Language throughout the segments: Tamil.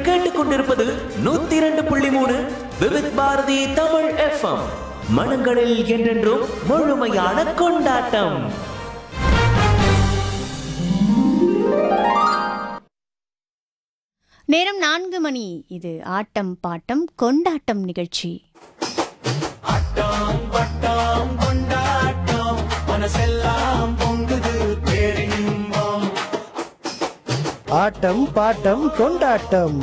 கேட்டுக்கொண்டிருப்பது நூத்தி இரண்டு புள்ளி மூணு விவித் பாரதி தமிழ் எஃப்எம் மனங்களில் என்றென்றும் முழுமையான கொண்டாட்டம் நேரம் நான்கு மணி இது ஆட்டம் பாட்டம் கொண்டாட்டம் நிகழ்ச்சி ஆட்டம் பாட்டம் கொண்டாட்டம்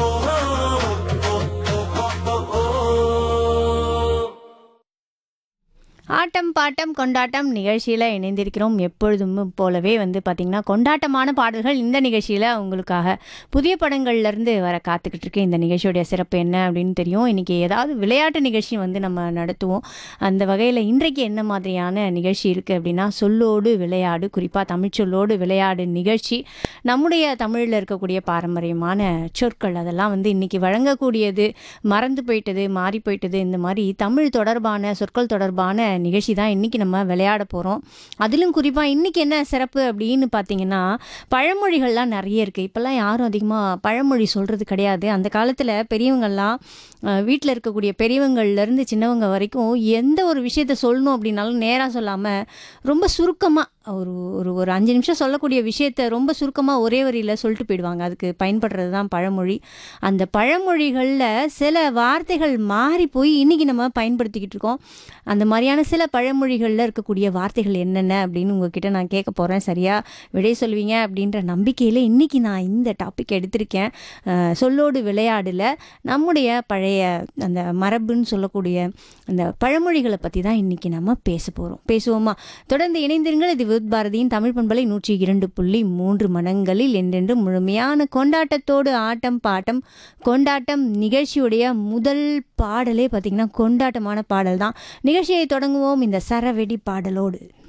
ஆட்டம் பாட்டம் கொண்டாட்டம் நிகழ்ச்சியில் இணைந்திருக்கிறோம் எப்பொழுதும் போலவே வந்து பார்த்திங்கன்னா கொண்டாட்டமான பாடல்கள் இந்த நிகழ்ச்சியில் உங்களுக்காக புதிய படங்கள்லேருந்து வர காத்துக்கிட்டு இருக்கு இந்த நிகழ்ச்சியோடைய சிறப்பு என்ன அப்படின்னு தெரியும் இன்றைக்கி ஏதாவது விளையாட்டு நிகழ்ச்சி வந்து நம்ம நடத்துவோம் அந்த வகையில் இன்றைக்கு என்ன மாதிரியான நிகழ்ச்சி இருக்குது அப்படின்னா சொல்லோடு விளையாடு குறிப்பாக தமிழ்ச்சொல்லோடு விளையாடு நிகழ்ச்சி நம்முடைய தமிழில் இருக்கக்கூடிய பாரம்பரியமான சொற்கள் அதெல்லாம் வந்து இன்றைக்கி வழங்கக்கூடியது மறந்து போயிட்டது மாறி போயிட்டது இந்த மாதிரி தமிழ் தொடர்பான சொற்கள் தொடர்பான நிகழ்ச்சி தான் இன்றைக்கி நம்ம விளையாட போகிறோம் அதிலும் குறிப்பாக இன்றைக்கி என்ன சிறப்பு அப்படின்னு பார்த்தீங்கன்னா பழமொழிகள்லாம் நிறைய இருக்குது இப்போல்லாம் யாரும் அதிகமாக பழமொழி சொல்கிறது கிடையாது அந்த காலத்தில் பெரியவங்கள்லாம் வீட்டில் இருக்கக்கூடிய பெரியவங்கள்லேருந்து சின்னவங்க வரைக்கும் எந்த ஒரு விஷயத்த சொல்லணும் அப்படின்னாலும் நேராக சொல்லாமல் ரொம்ப சுருக்கமாக ஒரு ஒரு ஒரு அஞ்சு நிமிஷம் சொல்லக்கூடிய விஷயத்த ரொம்ப சுருக்கமாக ஒரே வரியில் சொல்லிட்டு போயிடுவாங்க அதுக்கு பயன்படுறது தான் பழமொழி அந்த பழமொழிகளில் சில வார்த்தைகள் மாறி போய் இன்றைக்கி நம்ம பயன்படுத்திக்கிட்டு இருக்கோம் அந்த மாதிரியான சில பழமொழிகளில் இருக்கக்கூடிய வார்த்தைகள் என்னென்ன அப்படின்னு உங்ககிட்ட நான் கேட்க போகிறேன் சரியாக விடை சொல்வீங்க அப்படின்ற நம்பிக்கையில் இன்றைக்கி நான் இந்த டாபிக் எடுத்திருக்கேன் அஹ், சொல்லோடு விளையாடில் நம்முடைய பழைய அந்த மரபுன்னு சொல்லக்கூடிய அந்த பழமொழிகளை பற்றி தான் இன்றைக்கி நம்ம பேச போகிறோம் பேசுவோமா தொடர்ந்து இணைந்திருங்கள் இது வித் பாரதியின் தமிழ் பண்பலை நூற்றி இரண்டு புள்ளி மூன்று மனங்களில் என்றென்று முழுமையான கொண்டாட்டத்தோடு ஆட்டம் பாட்டம் கொண்டாட்டம் நிகழ்ச்சியுடைய முதல் பாடலே பார்த்திங்கன்னா கொண்டாட்டமான பாடல் தான் நிகழ்ச்சியை தொடங்குவோம் இந்த சரவெடி பாடலோடு